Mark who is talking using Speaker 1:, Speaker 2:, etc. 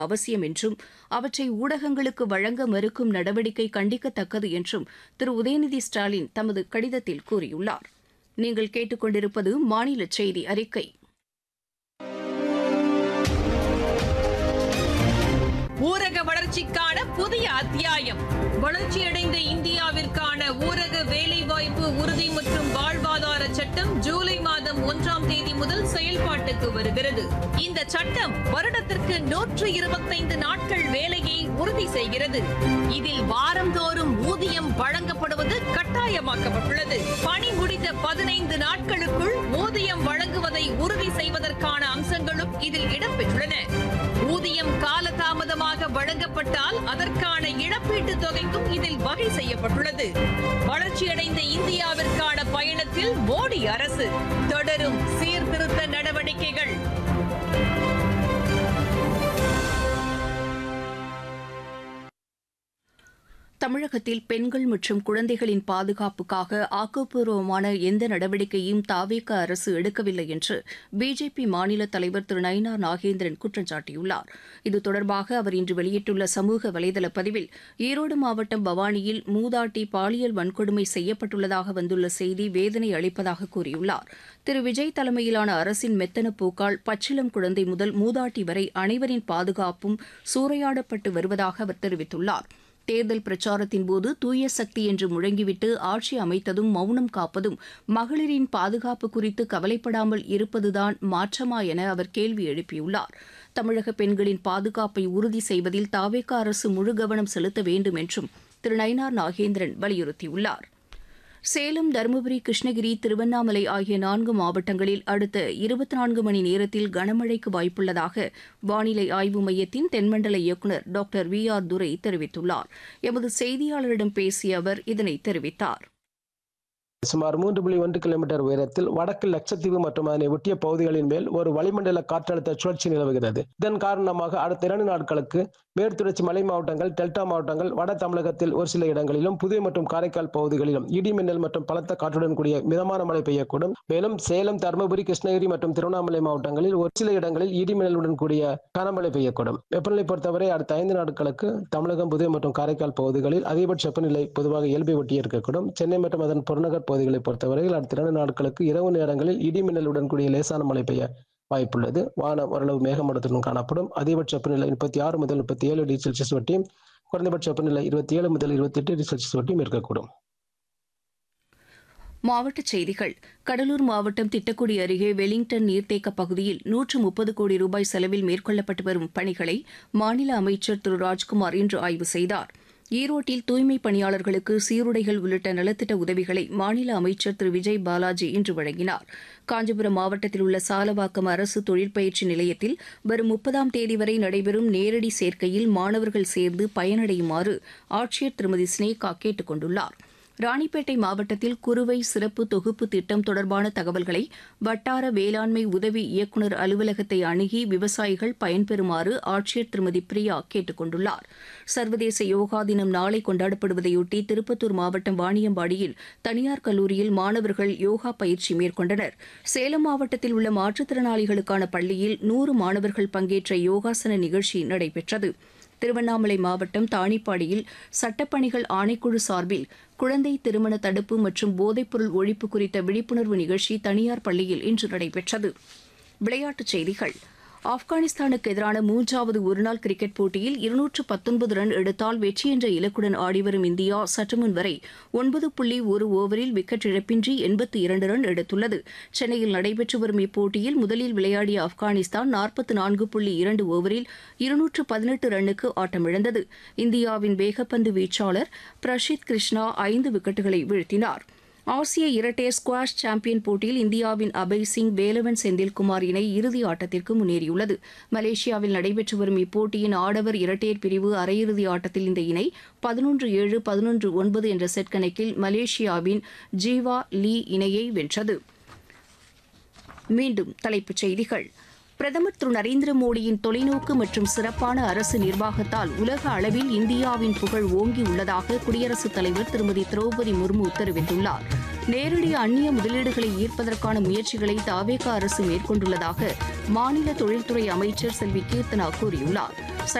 Speaker 1: அவசியம் என்றும் அவற்றை ஊடகங்களுக்கு வழங்க மறுக்கும் நடவடிக்கை கண்டிக்கத்தக்கது என்றும் திரு உதயநிதி ஸ்டாலின் தமது கடிதத்தில் கூறியுள்ளார் நீங்கள் கேட்டுக்கொண்டிருப்பது மாநில செய்தி அறிக்கை
Speaker 2: ஊரக வளர்ச்சிக்கான புதிய அத்தியாயம் வளர்ச்சியடைந்த இந்தியாவிற்கான ஊரக வேலைவாய்ப்பு உறுதி மற்றும் வாழ்வாதார சட்டம் ஜூலை மாதம் ஒன்றாம் தேதி முதல் செயல்பாட்டுக்கு வருகிறது இந்த சட்டம் வருடத்திற்கு நூற்று இருபத்தைந்து நாட்கள் வேலையை உறுதி செய்கிறது இதில் வாரந்தோறும் ஊதியம் வழங்கப்படுவது கட்டாயமாக்கப்பட்டுள்ளது பணி முடிந்த பதினைந்து நாட்களுக்குள் ஊதியம் வழங்குவதை உறுதி செய்வதற்கான அம்சங்களும் இதில் இடம்பெற்றுள்ளன ஊதியம் காலதாமதமாக வழங்கப்பட்டால் அதற்கான இழப்பீட்டுத் தொகைக்கும் இதில் வகை செய்யப்பட்டுள்ளது வளர்ச்சியடைந்த இந்தியாவிற்கான பயணத்தில் மோடி அரசு தொடரும் சீர்திருத்த நடவடிக்கைகள்
Speaker 1: தமிழகத்தில் பெண்கள் மற்றும் குழந்தைகளின் பாதுகாப்புக்காக ஆக்கப்பூர்வமான எந்த நடவடிக்கையும் தாவேக அரசு எடுக்கவில்லை என்று பிஜேபி மாநில தலைவர் திரு நயினார் நாகேந்திரன் குற்றம் சாட்டியுள்ளார் இது தொடர்பாக அவர் இன்று வெளியிட்டுள்ள சமூக வலைதள பதிவில் ஈரோடு மாவட்டம் பவானியில் மூதாட்டி பாலியல் வன்கொடுமை செய்யப்பட்டுள்ளதாக வந்துள்ள செய்தி வேதனை அளிப்பதாக கூறியுள்ளார் திரு விஜய் தலைமையிலான அரசின் மெத்தன போக்கால் பச்சிளம் குழந்தை முதல் மூதாட்டி வரை அனைவரின் பாதுகாப்பும் சூறையாடப்பட்டு வருவதாக அவர் தெரிவித்துள்ளார் தேர்தல் பிரச்சாரத்தின் போது தூய சக்தி என்று முழங்கிவிட்டு ஆட்சி அமைத்ததும் மௌனம் காப்பதும் மகளிரின் பாதுகாப்பு குறித்து கவலைப்படாமல் இருப்பதுதான் மாற்றமா என அவர் கேள்வி எழுப்பியுள்ளார் தமிழக பெண்களின் பாதுகாப்பை உறுதி செய்வதில் தாவேக அரசு முழு கவனம் செலுத்த வேண்டும் என்றும் திரு நயினார் நாகேந்திரன் வலியுறுத்தியுள்ளார் சேலம் தருமபுரி கிருஷ்ணகிரி திருவண்ணாமலை ஆகிய நான்கு மாவட்டங்களில் அடுத்த இருபத்தி நான்கு மணி நேரத்தில் கனமழைக்கு வாய்ப்புள்ளதாக வானிலை ஆய்வு மையத்தின் தென்மண்டல இயக்குநர் டாக்டர் வி ஆர் துரை தெரிவித்துள்ளார் எமது செய்தியாளரிடம் பேசிய அவர் இதனை தெரிவித்தார்
Speaker 3: சுமார் மூன்று புள்ளி ஒன்று கிலோமீட்டர் உயரத்தில் வடக்கு லட்சத்தீவு மற்றும் அதனை ஒட்டிய பகுதிகளின் மேல் ஒரு வளிமண்டல காற்றழுத்த சுழற்சி நிலவுகிறது இதன் காரணமாக அடுத்த இரண்டு நாட்களுக்கு மேற்குத்தொடர்ச்சி மலை மாவட்டங்கள் டெல்டா மாவட்டங்கள் வட தமிழகத்தில் ஒரு சில இடங்களிலும் புதுவை மற்றும் காரைக்கால் பகுதிகளிலும் இடி மின்னல் மற்றும் பலத்த காற்றுடன் கூடிய மிதமான மழை பெய்யக்கூடும் மேலும் சேலம் தருமபுரி கிருஷ்ணகிரி மற்றும் திருவண்ணாமலை மாவட்டங்களில் ஒரு சில இடங்களில் இடி மின்னலுடன் கூடிய கனமழை பெய்யக்கூடும் வெப்பநிலை பொறுத்தவரை அடுத்த ஐந்து நாட்களுக்கு தமிழகம் புதுவை மற்றும் காரைக்கால் பகுதிகளில் அதிகபட்ச வெப்பநிலை பொதுவாக இயல்பை ஒட்டி இருக்கக்கூடும் சென்னை மற்றும் அதன் புறநகர் பகுதிகளை பொறுத்தவரையில் அடுத்த இரண்டு நாட்களுக்கு இரவு நேரங்களில் இடி மின்னலுடன் கூடிய லேசான மழை பெய்ய வாய்ப்புள்ளது வானம் ஓரளவு மேகமூட்டத்துடன் காணப்படும் அதிகபட்ச வெப்பநிலை முப்பத்தி ஆறு முதல் முப்பத்தி ஏழு டிகிரி செல்சியஸ் வட்டியும் குறைந்தபட்ச வெப்பநிலை இருபத்தி ஏழு முதல் இருபத்தி எட்டு டிகிரி செல்சியஸ் வட்டியும் இருக்கக்கூடும்
Speaker 1: மாவட்டச் செய்திகள் கடலூர் மாவட்டம் திட்டக்குடி அருகே வெலிங்டன் நீர்த்தேக்க பகுதியில் நூற்று முப்பது கோடி ரூபாய் செலவில் மேற்கொள்ளப்பட்டு வரும் பணிகளை மாநில அமைச்சர் திரு ராஜ்குமார் இன்று ஆய்வு செய்தார் ஈரோட்டில் தூய்மை பணியாளர்களுக்கு சீருடைகள் உள்ளிட்ட நலத்திட்ட உதவிகளை மாநில அமைச்சர் திரு விஜய் பாலாஜி இன்று வழங்கினார் காஞ்சிபுரம் மாவட்டத்தில் உள்ள சாலவாக்கம் அரசு தொழிற்பயிற்சி நிலையத்தில் வரும் முப்பதாம் தேதி வரை நடைபெறும் நேரடி சேர்க்கையில் மாணவர்கள் சேர்ந்து பயனடையுமாறு ஆட்சியர் திருமதி ஸ்னேகா கேட்டுக் கொண்டுள்ளார் ராணிப்பேட்டை மாவட்டத்தில் குறுவை சிறப்பு தொகுப்பு திட்டம் தொடர்பான தகவல்களை வட்டார வேளாண்மை உதவி இயக்குநர் அலுவலகத்தை அணுகி விவசாயிகள் பயன்பெறுமாறு ஆட்சியர் திருமதி பிரியா கேட்டுக் கொண்டுள்ளார் சர்வதேச யோகா தினம் நாளை கொண்டாடப்படுவதையொட்டி திருப்பத்தூர் மாவட்டம் வாணியம்பாடியில் தனியார் கல்லூரியில் மாணவர்கள் யோகா பயிற்சி மேற்கொண்டனர் சேலம் மாவட்டத்தில் உள்ள மாற்றுத்திறனாளிகளுக்கான பள்ளியில் நூறு மாணவர்கள் பங்கேற்ற யோகாசன நிகழ்ச்சி நடைபெற்றது திருவண்ணாமலை மாவட்டம் தாணிப்பாடியில் சட்டப்பணிகள் ஆணைக்குழு சார்பில் குழந்தை திருமண தடுப்பு மற்றும் போதைப்பொருள் ஒழிப்பு குறித்த விழிப்புணர்வு நிகழ்ச்சி தனியார் பள்ளியில் இன்று நடைபெற்றது விளையாட்டுச் செய்திகள் ஆப்கானிஸ்தானுக்கு எதிரான மூன்றாவது ஒருநாள் கிரிக்கெட் போட்டியில் இருநூற்று பத்தொன்பது ரன் எடுத்தால் வெற்றி என்ற இலக்குடன் ஆடிவரும் இந்தியா சற்றுமுன் வரை ஒன்பது புள்ளி ஒரு ஓவரில் விக்கெட் இழப்பின்றி எண்பத்தி இரண்டு ரன் எடுத்துள்ளது சென்னையில் நடைபெற்று வரும் இப்போட்டியில் முதலில் விளையாடிய ஆப்கானிஸ்தான் நாற்பத்தி நான்கு புள்ளி இரண்டு ஓவரில் இருநூற்று பதினெட்டு ரன்னுக்கு ஆட்டமிழந்தது இந்தியாவின் வேகப்பந்து வீச்சாளர் பிரஷித் கிருஷ்ணா ஐந்து விக்கெட்டுகளை வீழ்த்தினார் ஆசிய இரட்டையர் ஸ்குவாஷ் சாம்பியன் போட்டியில் இந்தியாவின் அபய் சிங் வேலவன் செந்தில்குமார் இணை இறுதி ஆட்டத்திற்கு முன்னேறியுள்ளது மலேசியாவில் நடைபெற்று வரும் இப்போட்டியின் ஆடவர் இரட்டையர் பிரிவு அரையிறுதி ஆட்டத்தில் இந்த இணை பதினொன்று ஏழு பதினொன்று ஒன்பது என்ற செட் கணக்கில் மலேசியாவின் ஜீவா லீ இணையை வென்றது மீண்டும் தலைப்புச் செய்திகள் பிரதமர் திரு நரேந்திர மோடியின் தொலைநோக்கு மற்றும் சிறப்பான அரசு நிர்வாகத்தால் உலக அளவில் இந்தியாவின் புகழ் ஓங்கி உள்ளதாக குடியரசுத் தலைவர் திருமதி திரௌபதி முர்மு தெரிவித்துள்ளார் நேரடி அந்நிய முதலீடுகளை ஈர்ப்பதற்கான முயற்சிகளை தாவேகா அரசு மேற்கொண்டுள்ளதாக மாநில தொழில்துறை அமைச்சர் செல்வி கீர்த்தனா கூறியுள்ளார்